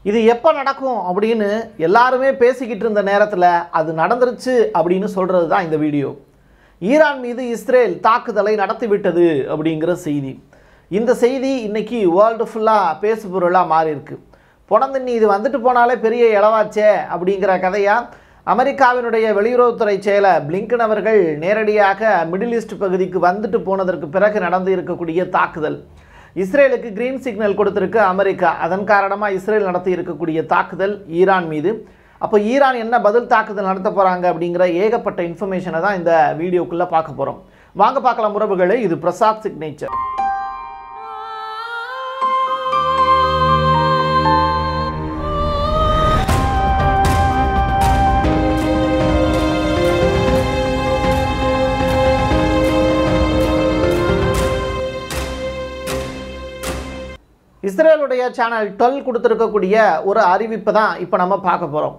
இது எப்போ நடக்கும் அப்படின்னு எல்லாருமே பேசிக்கிட்டு இருந்த நேரத்தில் அது நடந்துருச்சு அப்படின்னு சொல்கிறது தான் இந்த வீடியோ ஈரான் மீது இஸ்ரேல் தாக்குதலை நடத்திவிட்டது அப்படிங்கிற செய்தி இந்த செய்தி இன்னைக்கு வேர்ல்டு ஃபுல்லாக பேசு பொருளாக மாறி இருக்கு பொணந்தண்ணி இது வந்துட்டு போனாலே பெரிய இளவாச்சே அப்படிங்கிற கதையாக அமெரிக்காவினுடைய வெளியுறவுத்துறை செயலர் பிளிங்கன் அவர்கள் நேரடியாக மிடில் ஈஸ்ட் பகுதிக்கு வந்துட்டு போனதற்கு பிறகு நடந்து இருக்கக்கூடிய தாக்குதல் இஸ்ரேலுக்கு கிரீன் சிக்னல் கொடுத்திருக்கு அமெரிக்கா அதன் காரணமாக இஸ்ரேல் நடத்தி இருக்கக்கூடிய தாக்குதல் ஈரான் மீது அப்போ ஈரான் என்ன பதில் தாக்குதல் நடத்த போகிறாங்க அப்படிங்கிற ஏகப்பட்ட இன்ஃபர்மேஷனை தான் இந்த வீடியோக்குள்ளே பார்க்க போகிறோம் வாங்க பார்க்கலாம் உறவுகளே இது பிரசாத் சிக்னேச்சர் இஸ்ரேலுடைய சேனல் டுவெல் கொடுத்துருக்கக்கூடிய ஒரு அறிவிப்பை தான் இப்போ நம்ம பார்க்க போகிறோம்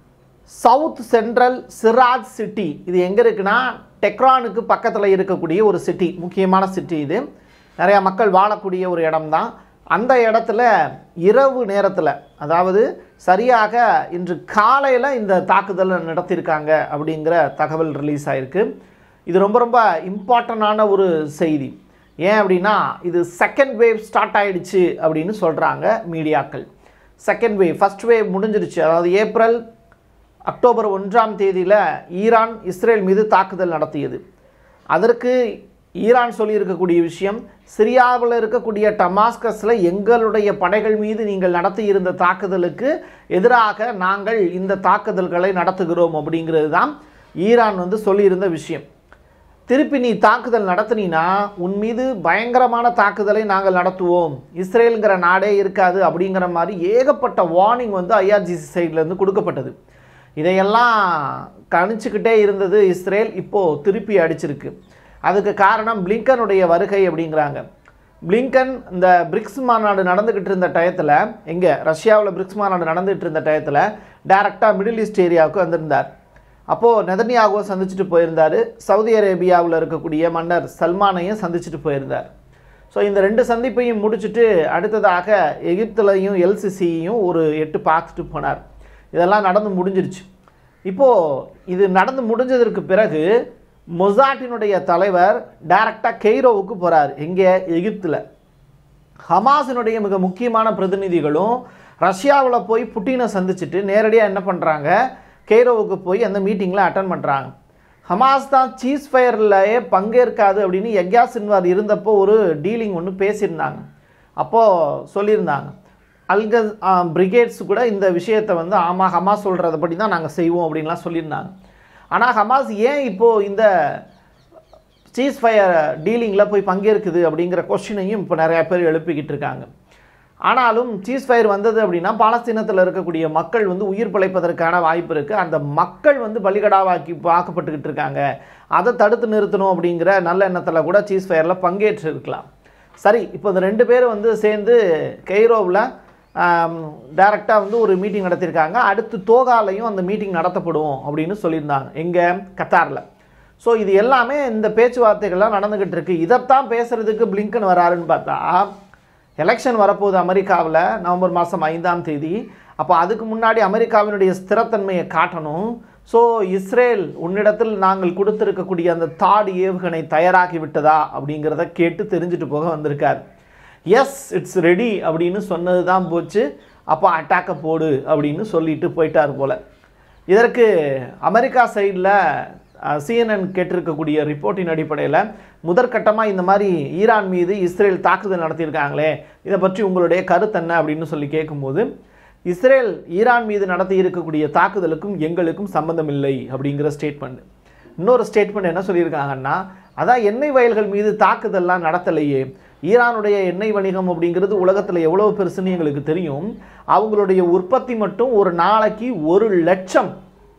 சவுத் சென்ட்ரல் சிராஜ் சிட்டி இது எங்கே இருக்குன்னா டெக்ரானுக்கு பக்கத்தில் இருக்கக்கூடிய ஒரு சிட்டி முக்கியமான சிட்டி இது நிறையா மக்கள் வாழக்கூடிய ஒரு இடம்தான் அந்த இடத்துல இரவு நேரத்தில் அதாவது சரியாக இன்று காலையில் இந்த தாக்குதல் நடத்தியிருக்காங்க அப்படிங்கிற தகவல் ரிலீஸ் ஆயிருக்கு இது ரொம்ப ரொம்ப இம்பார்ட்டண்டான ஒரு செய்தி ஏன் அப்படின்னா இது செகண்ட் வேவ் ஸ்டார்ட் ஆயிடுச்சு அப்படின்னு சொல்கிறாங்க மீடியாக்கள் செகண்ட் வேவ் ஃபர்ஸ்ட் வேவ் முடிஞ்சிருச்சு அதாவது ஏப்ரல் அக்டோபர் ஒன்றாம் தேதியில் ஈரான் இஸ்ரேல் மீது தாக்குதல் நடத்தியது அதற்கு ஈரான் சொல்லியிருக்கக்கூடிய விஷயம் சிரியாவில் இருக்கக்கூடிய டமாஸ்கஸில் எங்களுடைய படைகள் மீது நீங்கள் நடத்தியிருந்த தாக்குதலுக்கு எதிராக நாங்கள் இந்த தாக்குதல்களை நடத்துகிறோம் அப்படிங்கிறது தான் ஈரான் வந்து சொல்லியிருந்த விஷயம் திருப்பி நீ தாக்குதல் நடத்துனீன்னா உன் மீது பயங்கரமான தாக்குதலை நாங்கள் நடத்துவோம் இஸ்ரேலுங்கிற நாடே இருக்காது அப்படிங்கிற மாதிரி ஏகப்பட்ட வார்னிங் வந்து ஐஆர்ஜிசி சைட்லேருந்து கொடுக்கப்பட்டது இதையெல்லாம் கணிச்சுக்கிட்டே இருந்தது இஸ்ரேல் இப்போது திருப்பி அடிச்சிருக்கு அதுக்கு காரணம் பிளிங்கனுடைய வருகை அப்படிங்கிறாங்க பிளிங்கன் இந்த பிரிக்ஸ் மாநாடு நடந்துக்கிட்டு இருந்த டயத்தில் எங்கே ரஷ்யாவில் பிரிக்ஸ் மாநாடு நடந்துகிட்டு இருந்த டயத்தில் டைரெக்டாக மிடில் ஈஸ்ட் ஏரியாவுக்கு வந்திருந்தார் அப்போது நெதன்யாகுவை சந்திச்சுட்டு போயிருந்தார் சவுதி அரேபியாவில் இருக்கக்கூடிய மன்னர் சல்மானையும் சந்திச்சுட்டு போயிருந்தார் ஸோ இந்த ரெண்டு சந்திப்பையும் முடிச்சுட்டு அடுத்ததாக எகிப்துலையும் எல்சிசியையும் ஒரு எட்டு பார்த்துட்டு போனார் இதெல்லாம் நடந்து முடிஞ்சிருச்சு இப்போது இது நடந்து முடிஞ்சதற்கு பிறகு மொசாட்டினுடைய தலைவர் டைரக்டாக கெய்ரோவுக்கு போகிறார் எங்கே எகிப்தில் ஹமாஸினுடைய மிக முக்கியமான பிரதிநிதிகளும் ரஷ்யாவில் போய் புட்டினை சந்திச்சுட்டு நேரடியாக என்ன பண்ணுறாங்க கெய்ரோவுக்கு போய் அந்த மீட்டிங்கில் அட்டன் பண்ணுறாங்க ஹமாஸ் தான் சீஸ் ஃபயர்லையே பங்கேற்காது அப்படின்னு யக்யா சின்வார் இருந்தப்போ ஒரு டீலிங் ஒன்று பேசியிருந்தாங்க அப்போது சொல்லியிருந்தாங்க அல்கஸ் பிரிகேட்ஸ் கூட இந்த விஷயத்தை வந்து ஆமாம் ஹமாஸ் சொல்கிறதபடி தான் நாங்கள் செய்வோம் அப்படின்லாம் சொல்லியிருந்தாங்க ஆனால் ஹமாஸ் ஏன் இப்போது இந்த சீஸ் ஃபயர் டீலிங்கில் போய் பங்கேற்குது அப்படிங்கிற கொஸ்டினையும் இப்போ நிறையா பேர் எழுப்பிக்கிட்டு இருக்காங்க ஆனாலும் சீஸ் ஃபயர் வந்தது அப்படின்னா பாலஸ்தீனத்தில் இருக்கக்கூடிய மக்கள் வந்து உயிர் பிழைப்பதற்கான வாய்ப்பு இருக்குது அந்த மக்கள் வந்து பலிகடாவாக்கி பார்க்கப்பட்டுக்கிட்டு இருக்காங்க அதை தடுத்து நிறுத்தணும் அப்படிங்கிற நல்ல எண்ணத்தில் கூட சீஸ் ஃபயரில் பங்கேற்று இருக்கலாம் சரி இப்போ இந்த ரெண்டு பேரும் வந்து சேர்ந்து கெய்ரோவில் டைரெக்டாக வந்து ஒரு மீட்டிங் நடத்தியிருக்காங்க அடுத்து தோகாலையும் அந்த மீட்டிங் நடத்தப்படும் அப்படின்னு சொல்லியிருந்தாங்க எங்கே கத்தாரில் ஸோ இது எல்லாமே இந்த பேச்சுவார்த்தைகள்லாம் நடந்துக்கிட்டு இருக்கு இதைத்தான் பேசுகிறதுக்கு பிளிங்கன் வராருன்னு பார்த்தா எலெக்ஷன் வரப்போகுது அமெரிக்காவில் நவம்பர் மாதம் ஐந்தாம் தேதி அப்போ அதுக்கு முன்னாடி அமெரிக்காவினுடைய ஸ்திரத்தன்மையை காட்டணும் ஸோ இஸ்ரேல் உன்னிடத்தில் நாங்கள் கொடுத்துருக்கக்கூடிய அந்த தாடு ஏவுகணை தயாராகி விட்டதா அப்படிங்கிறத கேட்டு தெரிஞ்சுட்டு போக வந்திருக்கார் எஸ் இட்ஸ் ரெடி அப்படின்னு சொன்னது தான் போச்சு அப்போ அட்டாக்கை போடு அப்படின்னு சொல்லிட்டு போயிட்டார் போல் இதற்கு அமெரிக்கா சைடில் சிஎன்என் கேட்டிருக்கக்கூடிய ரிப்போர்ட்டின் அடிப்படையில் முதற்கட்டமாக இந்த மாதிரி ஈரான் மீது இஸ்ரேல் தாக்குதல் நடத்தியிருக்காங்களே இதை பற்றி உங்களுடைய கருத்து என்ன அப்படின்னு சொல்லி கேட்கும்போது இஸ்ரேல் ஈரான் மீது நடத்தி இருக்கக்கூடிய தாக்குதலுக்கும் எங்களுக்கும் சம்பந்தம் இல்லை அப்படிங்கிற ஸ்டேட்மெண்ட் இன்னொரு ஸ்டேட்மெண்ட் என்ன சொல்லியிருக்காங்கன்னா அதான் எண்ணெய் வயல்கள் மீது தாக்குதல்லாம் நடத்தலையே ஈரானுடைய எண்ணெய் வணிகம் அப்படிங்கிறது உலகத்தில் எவ்வளோ பெருசுன்னு எங்களுக்கு தெரியும் அவங்களுடைய உற்பத்தி மட்டும் ஒரு நாளைக்கு ஒரு லட்சம்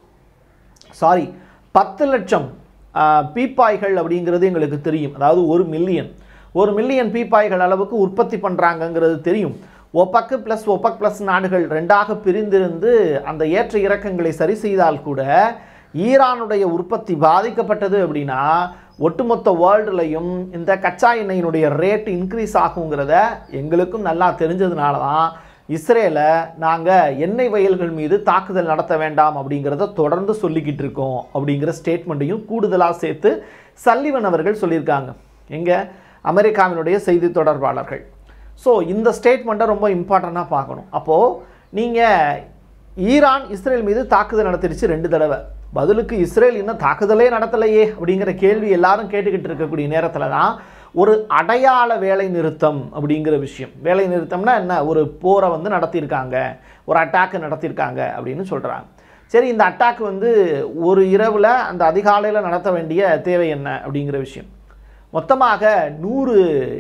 சாரி பத்து லட்சம் பீப்பாய்கள் அப்படிங்கிறது எங்களுக்கு தெரியும் அதாவது ஒரு மில்லியன் ஒரு மில்லியன் பீப்பாய்கள் அளவுக்கு உற்பத்தி பண்ணுறாங்கங்கிறது தெரியும் ஒப்பக்கு ப்ளஸ் ஒப்பக் ப்ளஸ் நாடுகள் ரெண்டாக பிரிந்திருந்து அந்த ஏற்ற இறக்கங்களை சரி செய்தால் கூட ஈரானுடைய உற்பத்தி பாதிக்கப்பட்டது அப்படின்னா ஒட்டுமொத்த வேர்ல்டுலையும் இந்த கச்சா எண்ணெயினுடைய ரேட் இன்க்ரீஸ் ஆகுங்கிறத எங்களுக்கும் நல்லா தெரிஞ்சதுனால தான் இஸ்ரேலை நாங்கள் எண்ணெய் வயல்கள் மீது தாக்குதல் நடத்த வேண்டாம் அப்படிங்கிறத தொடர்ந்து சொல்லிக்கிட்டு இருக்கோம் அப்படிங்கிற ஸ்டேட்மெண்ட்டையும் கூடுதலாக சேர்த்து சல்லிவன் அவர்கள் சொல்லியிருக்காங்க எங்க அமெரிக்காவினுடைய செய்தி தொடர்பாளர்கள் ஸோ இந்த ஸ்டேட்மெண்ட்டை ரொம்ப இம்பார்ட்டண்ட்டாக பார்க்கணும் அப்போது நீங்கள் ஈரான் இஸ்ரேல் மீது தாக்குதல் நடத்திருச்சு ரெண்டு தடவை பதிலுக்கு இஸ்ரேல் இன்னும் தாக்குதலே நடத்தலையே அப்படிங்கிற கேள்வி எல்லாரும் கேட்டுக்கிட்டு இருக்கக்கூடிய நேரத்தில் தான் ஒரு அடையாள வேலை நிறுத்தம் அப்படிங்கிற விஷயம் வேலை நிறுத்தம்னா என்ன ஒரு போரை வந்து நடத்தியிருக்காங்க ஒரு அட்டாக்கு நடத்தியிருக்காங்க அப்படின்னு சொல்கிறாங்க சரி இந்த அட்டாக் வந்து ஒரு இரவில் அந்த அதிகாலையில் நடத்த வேண்டிய தேவை என்ன அப்படிங்கிற விஷயம் மொத்தமாக நூறு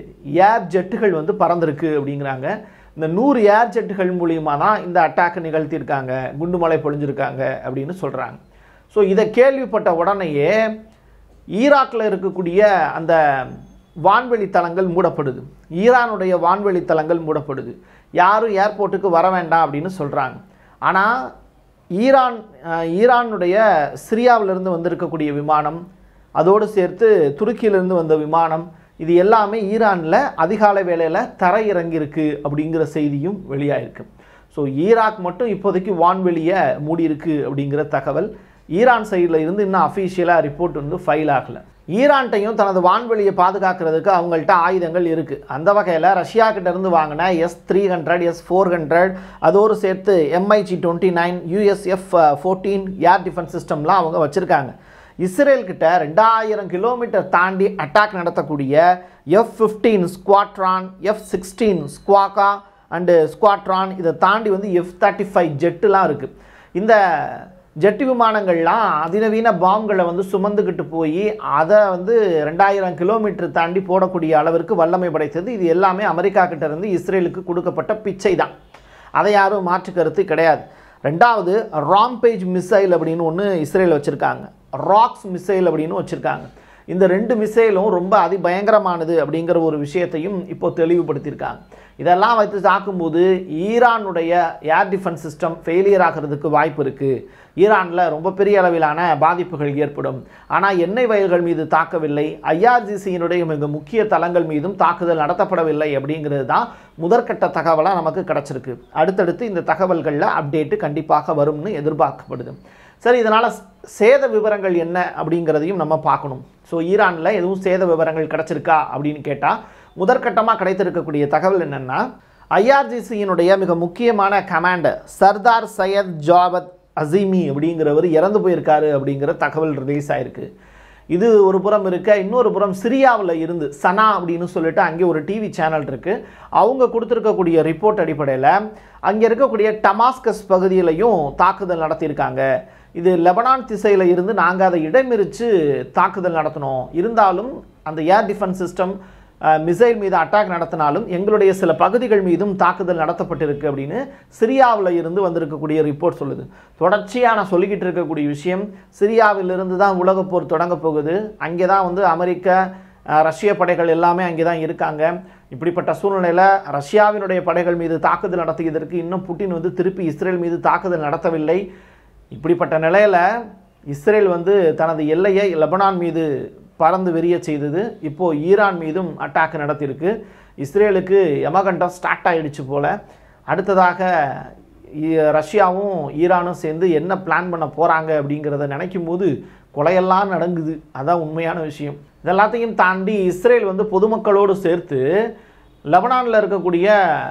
ஏர் ஜெட்டுகள் வந்து பறந்திருக்கு அப்படிங்கிறாங்க இந்த நூறு ஏர் ஜெட்டுகள் மூலியமாக தான் இந்த அட்டாக் நிகழ்த்தியிருக்காங்க குண்டுமலை பொழிஞ்சிருக்காங்க அப்படின்னு சொல்கிறாங்க ஸோ இதை கேள்விப்பட்ட உடனேயே ஈராக்கில் இருக்கக்கூடிய அந்த வான்வெளி தளங்கள் மூடப்படுது ஈரானுடைய வான்வெளி தளங்கள் மூடப்படுது யாரும் ஏர்போர்ட்டுக்கு வர வேண்டாம் அப்படின்னு சொல்கிறாங்க ஆனால் ஈரான் அஹ், ஈரானுடைய சிரியாவிலிருந்து வந்திருக்கக்கூடிய விமானம் அதோடு சேர்த்து துருக்கியிலிருந்து வந்த விமானம் இது எல்லாமே ஈரானில் அதிகாலை வேளையில் தரையிறங்கியிருக்கு அப்படிங்கிற செய்தியும் வெளியாயிருக்கு ஸோ ஈராக் மட்டும் இப்போதைக்கு வான்வெளியை மூடியிருக்கு அப்படிங்கிற தகவல் ஈரான் சைடில் இருந்து இன்னும் அஃபீஷியலாக ரிப்போர்ட் வந்து ஃபைல் ஆகலை ஈரான்ட்டையும் தனது வான்வெளியை பாதுகாக்கிறதுக்கு அவங்கள்ட்ட ஆயுதங்கள் இருக்குது அந்த வகையில் ரஷ்யா கிட்ட இருந்து வாங்கின S three hundred S four hundred அதோடு சேர்த்து MiG twenty nine USF fourteen air defence சிஸ்டம்லாம் அவங்க வச்சுருக்காங்க இஸ்ரேல் கிட்ட ரெண்டாயிரம் கிலோமீட்டர் தாண்டி அட்டாக் நடத்தக்கூடிய F fifteen squadron F sixteen ஸ்குவாக்கா அண்டு ஸ்குவாட்ரான் இதை தாண்டி வந்து எஃப் தேர்ட்டி ஃபைவ் ஜெட்டுலாம் இருக்குது இந்த ஜெட்டு விமானங்கள்லாம் அதிநவீன பாம்களை வந்து சுமந்துக்கிட்டு போய் அதை வந்து ரெண்டாயிரம் கிலோமீட்டர் தாண்டி போடக்கூடிய அளவிற்கு வல்லமை படைத்தது இது எல்லாமே அமெரிக்கா கிட்ட இருந்து இஸ்ரேலுக்கு கொடுக்கப்பட்ட பிச்சை தான் அதை யாரும் மாற்று கருத்து கிடையாது ரெண்டாவது ராம்பேஜ் மிசைல் அப்படின்னு ஒன்று இஸ்ரேல் வச்சுருக்காங்க ராக்ஸ் மிசைல் அப்படின்னு வச்சுருக்காங்க இந்த ரெண்டு மிசைலும் ரொம்ப அதிபயங்கரமானது அப்படிங்கிற ஒரு விஷயத்தையும் இப்போ தெளிவுபடுத்தியிருக்காங்க இதெல்லாம் வைத்து தாக்கும்போது ஈரானுடைய ஏர் டிஃபென்ஸ் சிஸ்டம் ஃபெயிலியர் ஆகிறதுக்கு வாய்ப்பு இருக்குது ஈரானில் ரொம்ப பெரிய அளவிலான பாதிப்புகள் ஏற்படும் ஆனால் எண்ணெய் வயல்கள் மீது தாக்கவில்லை ஐஆர்ஜிசியினுடைய மிக முக்கிய தளங்கள் மீதும் தாக்குதல் நடத்தப்படவில்லை அப்படிங்கிறது தான் முதற்கட்ட தகவலாக நமக்கு கிடச்சிருக்கு அடுத்தடுத்து இந்த தகவல்களில் அப்டேட்டு கண்டிப்பாக வரும்னு எதிர்பார்க்கப்படுது சரி இதனால் சேத விவரங்கள் என்ன அப்படிங்கிறதையும் நம்ம பார்க்கணும் ஸோ ஈரானில் எதுவும் சேத விவரங்கள் கிடச்சிருக்கா அப்படின்னு கேட்டால் முதற்கட்டமாக கிடைத்திருக்கக்கூடிய தகவல் என்னென்னா ஐஆர்ஜிசியினுடைய மிக முக்கியமான commander Sardar Sayed Javad Azimi அப்படிங்கிறவர் இறந்து போயிருக்காரு அப்படிங்கிற தகவல் ரிலீஸ் ஆயிருக்கு இது ஒரு புறம் இருக்க இன்னொரு புறம் சிரியாவில் இருந்து சனா அப்படின்னு சொல்லிட்டு அங்கே ஒரு டிவி சேனல் இருக்குது அவங்க கொடுத்துருக்கக்கூடிய ரிப்போர்ட் அடிப்படையில் அங்கே இருக்கக்கூடிய டமாஸ்கஸ் பகுதியிலையும் தாக்குதல் நடத்தியிருக்காங்க இது லெபனான் திசையில் இருந்து நாங்கள் அதை இடமிரித்து தாக்குதல் நடத்தினோம் இருந்தாலும் அந்த ஏர் டிஃபென்ஸ் சிஸ்டம் மிசைல் மீது அட்டாக் நடத்தினாலும் எங்களுடைய சில பகுதிகள் மீதும் தாக்குதல் நடத்தப்பட்டிருக்கு அப்படின்னு சிரியாவில் இருந்து வந்திருக்கக்கூடிய ரிப்போர்ட் சொல்லுது தொடர்ச்சியாக நான் சொல்லிக்கிட்டு இருக்கக்கூடிய விஷயம் சிரியாவிலிருந்து தான் உலகப் போர் தொடங்க போகுது அங்கே தான் வந்து அமெரிக்க அஹ், ரஷ்ய படைகள் எல்லாமே அங்கே தான் இருக்காங்க இப்படிப்பட்ட சூழ்நிலையில் ரஷ்யாவினுடைய படைகள் மீது தாக்குதல் நடத்தியதற்கு இன்னும் புட்டின் வந்து திருப்பி இஸ்ரேல் மீது தாக்குதல் நடத்தவில்லை இப்படிப்பட்ட நிலையில் இஸ்ரேல் வந்து தனது எல்லையை லெபனான் மீது பறந்து வெறிய செய்தது இப்போது ஈரான் மீதும் அட்டாக் நடத்தியிருக்கு இஸ்ரேலுக்கு யமகண்டம் ஸ்டார்ட் ஆயிடுச்சு போல் அடுத்ததாக இ- ரஷ்யாவும் ஈரானும் சேர்ந்து என்ன பிளான் பண்ண போகிறாங்க அப்படிங்கிறத நினைக்கும் போது கொலையெல்லாம் நடங்குது அதான் உண்மையான விஷயம் இதெல்லாத்தையும் தாண்டி இஸ்ரேல் வந்து பொதுமக்களோடு சேர்த்து லெபனானில் இருக்கக்கூடிய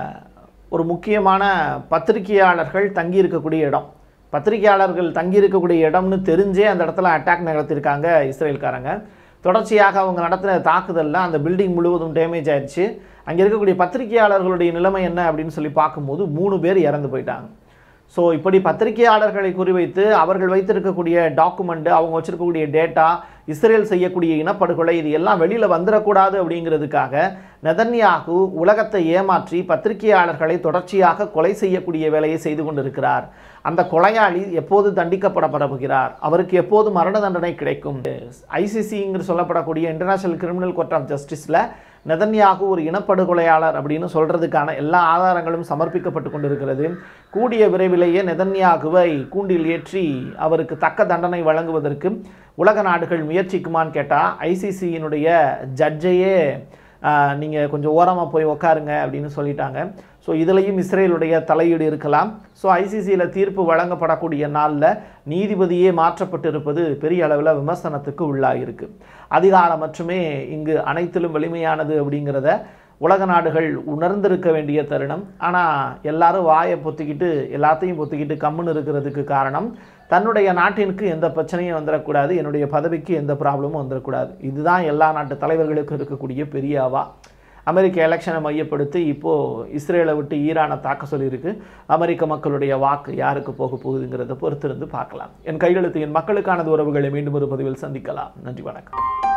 ஒரு முக்கியமான பத்திரிகையாளர்கள் தங்கி இருக்கக்கூடிய இடம் பத்திரிகையாளர்கள் தங்கி இருக்கக்கூடிய இடம்னு தெரிஞ்சே அந்த இடத்துல அட்டாக் நடத்தியிருக்காங்க இஸ்ரேல்காரங்க தொடர்ச்சியாக அவங்க நடத்தின தாக்குதலில் அந்த பில்டிங் முழுவதும் டேமேஜ் ஆயிடுச்சு அங்கே இருக்கக்கூடிய பத்திரிகையாளர்களுடைய நிலைமை என்ன அப்படின்னு சொல்லி பார்க்கும்போது மூணு பேர் இறந்து போயிட்டாங்க ஸோ இப்படி பத்திரிகையாளர்களை குறிவைத்து அவர்கள் வைத்திருக்கக்கூடிய டாக்குமெண்ட் அவங்க வச்சிருக்கக்கூடிய டேட்டா இஸ்ரேல் செய்யக்கூடிய இனப்படுகொலை இது எல்லாம் வெளியில் வந்துடக்கூடாது அப்படிங்கிறதுக்காக நெதன்யாகு உலகத்தை ஏமாற்றி பத்திரிகையாளர்களை தொடர்ச்சியாக கொலை செய்யக்கூடிய வேலையை செய்து கொண்டிருக்கிறார் அந்த கொலையாளி எப்போது தண்டிக்கப்பட போகிறார் அவருக்கு எப்போது மரண தண்டனை கிடைக்கும் ஐசிசிங்கிற சொல்லப்படக்கூடிய இன்டர்நேஷனல் கிரிமினல் கோர்ட் ஆஃப் ஜஸ்டிஸில் நெதன்யாகு ஒரு இனப்படுகொலையாளர் அப்படின்னு சொல்றதுக்கான எல்லா ஆதாரங்களும் சமர்ப்பிக்கப்பட்டு கொண்டிருக்கிறது கூடிய விரைவிலேயே நெதன்யாகுவை கூண்டில் ஏற்றி அவருக்கு தக்க தண்டனை வழங்குவதற்கு உலக நாடுகள் முயற்சிக்குமான்னு கேட்டால் ஐசிசியினுடைய ஜட்ஜையே நீங்கள் கொஞ்சம் ஓரமாக போய் உக்காருங்க அப்படின்னு சொல்லிட்டாங்க ஸோ இதுலேயும் இஸ்ரேலுடைய தலையீடு இருக்கலாம் ஸோ ஐசிசியில் தீர்ப்பு வழங்கப்படக்கூடிய நாளில் நீதிபதியே மாற்றப்பட்டிருப்பது பெரிய அளவில் விமர்சனத்துக்கு உள்ளாகிருக்கு அதிகாரம் மட்டுமே இங்கு அனைத்திலும் வலிமையானது அப்படிங்கிறத உலக நாடுகள் உணர்ந்திருக்க வேண்டிய தருணம் ஆனால் எல்லாரும் வாயை பொத்திக்கிட்டு எல்லாத்தையும் பொத்திக்கிட்டு கம்முன்னு இருக்கிறதுக்கு காரணம் தன்னுடைய நாட்டிற்கு எந்த பிரச்சனையும் வந்துடக்கூடாது என்னுடைய பதவிக்கு எந்த ப்ராப்ளமும் வந்துடக்கூடாது இதுதான் எல்லா நாட்டு தலைவர்களுக்கும் இருக்கக்கூடிய பெரிய அவா அமெரிக்க எலெக்ஷனை மையப்படுத்தி இப்போது இஸ்ரேலை விட்டு ஈரானை தாக்க சொல்லியிருக்கு அமெரிக்க மக்களுடைய வாக்கு யாருக்கு போக போகுதுங்கிறத பொறுத்திருந்து பார்க்கலாம் என் கையெழுத்து என் மக்களுக்கானது உறவுகளை மீண்டும் ஒரு பதிவில் சந்திக்கலாம் நன்றி வணக்கம்